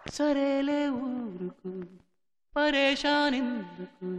సరేలే ఊరుకు పరేషానెందుకు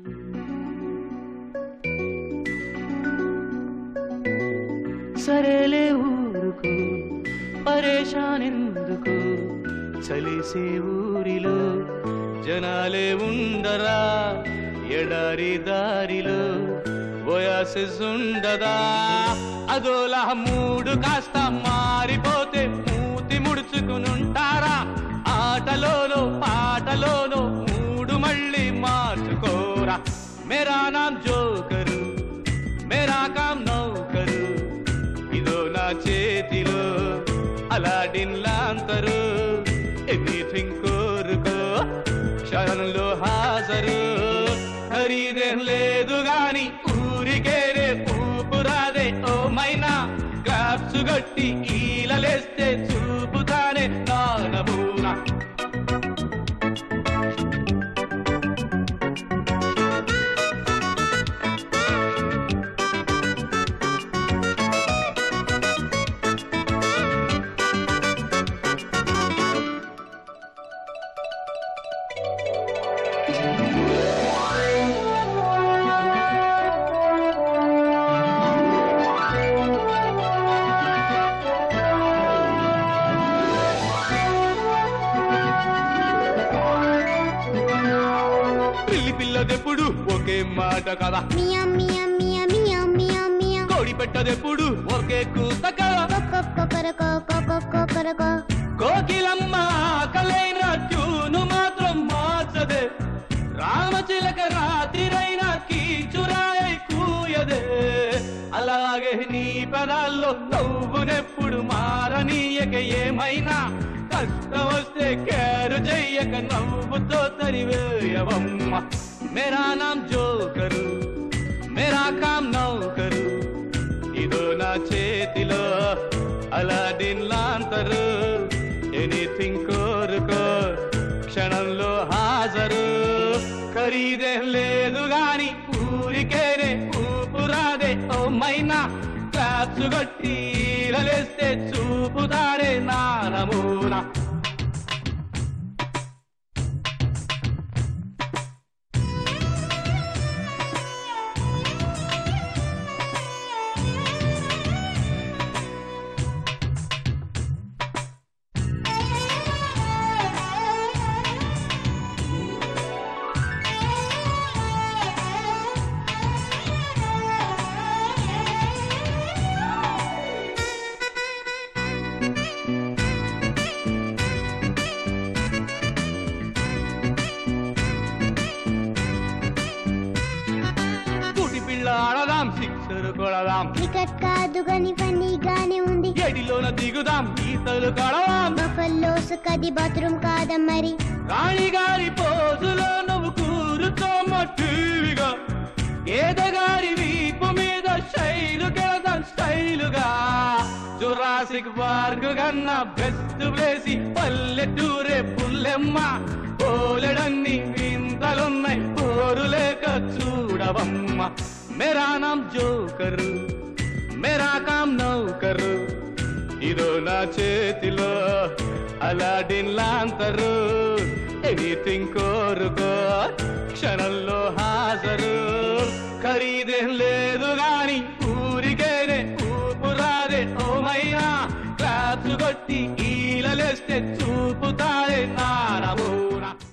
సరేలే ఊరుకు పరేషానెందుకు చలిసే ఊరిలో జనాలే ఉండరా ఎడారి దారిలో బోయాసిస్ ఉండదా అదోలా మూడు కాస్త మారిపోతే మూతి ముడుచుకునుంటారా ఆటలోనో పాటలోనో మూడు మళ్ళీ మార్చుకోరా మేరా నామ్ జోకరు మేరా కామ్ నౌకరు ఇదో నా చేతిలో అలాడిన్ లాంతరు ఎనీథింగ్ కోరుకో క్షణంలో హాజరు ఖరీదేం లేదు గాని ఊరికేనే ఊపురాదే ఓ మైనా క్లాప్స్ గట్టి ఈలలేస్తే చూపుతానే నానబూనా పిల్లి పిల్లదెప్పుడు ఒకే మాట కదా మియా మియా మియా మియా మియా మియా కోడి పెట్టదెప్పుడు ఒకే కూత కదా కొకొకొకొరకో కొకొకొకొరకో కోకిలమ్మ ఆకలైన ట్యూను మాత్రం మార్చదే రామచిలక రాత్రిరైనా కీచురాయై కూయదే అలాగే నీ పదాల్లో నవ్వునెప్పుడు మారనీయక ఏమైనా కష్టం వస్తే కేరు చెయ్యక నవ్వుతో తరివేయవమ్మ మేరా నామ్ జోకరు మేరా కామ్ నౌకరు ఇదో నా చేతిలో అలాడిన్ లాంతరు ఎనీథింగ్ కోరుకో క్షణంలో హాజరు ఖరీదేం లేదు గాని ఊరికేనే ఊపురాదే ఓ మైనా క్లాప్స్ కొట్టి ఈలలేస్తే చూపుతారే నా నమూనా కూటి పిల్ల ఆడదాం సిక్సర్ కొడదాం క్రికెట్ కాదు గాని ఫన్నీగానే ఉంది ఎడిలోన దిగుదాం ఈతలు కడదాం బఫల్లోస్ కది బాత్రూమ్ కాదా మరి రాణిగారి పోజులో నువ్వు కూరుతోమ్మ టీవీగా ఏదగారి వీపు మీద శైలు కెళదాం స్టైలుగా జురాసిక్ పార్క్ కన్నా బెస్ట్ ప్లేసి పల్లెటూరే పుల్లెమ్మ పోలెడన్ని వింతలున్నాయి పోరు లేక చూడవమ్మ మేరా నామ్ జోకరు మేరా కామ్ నౌకరు ఇదో నా చేతిలో అలాడిన్ లాంతరు ఎనీథింగ్ కో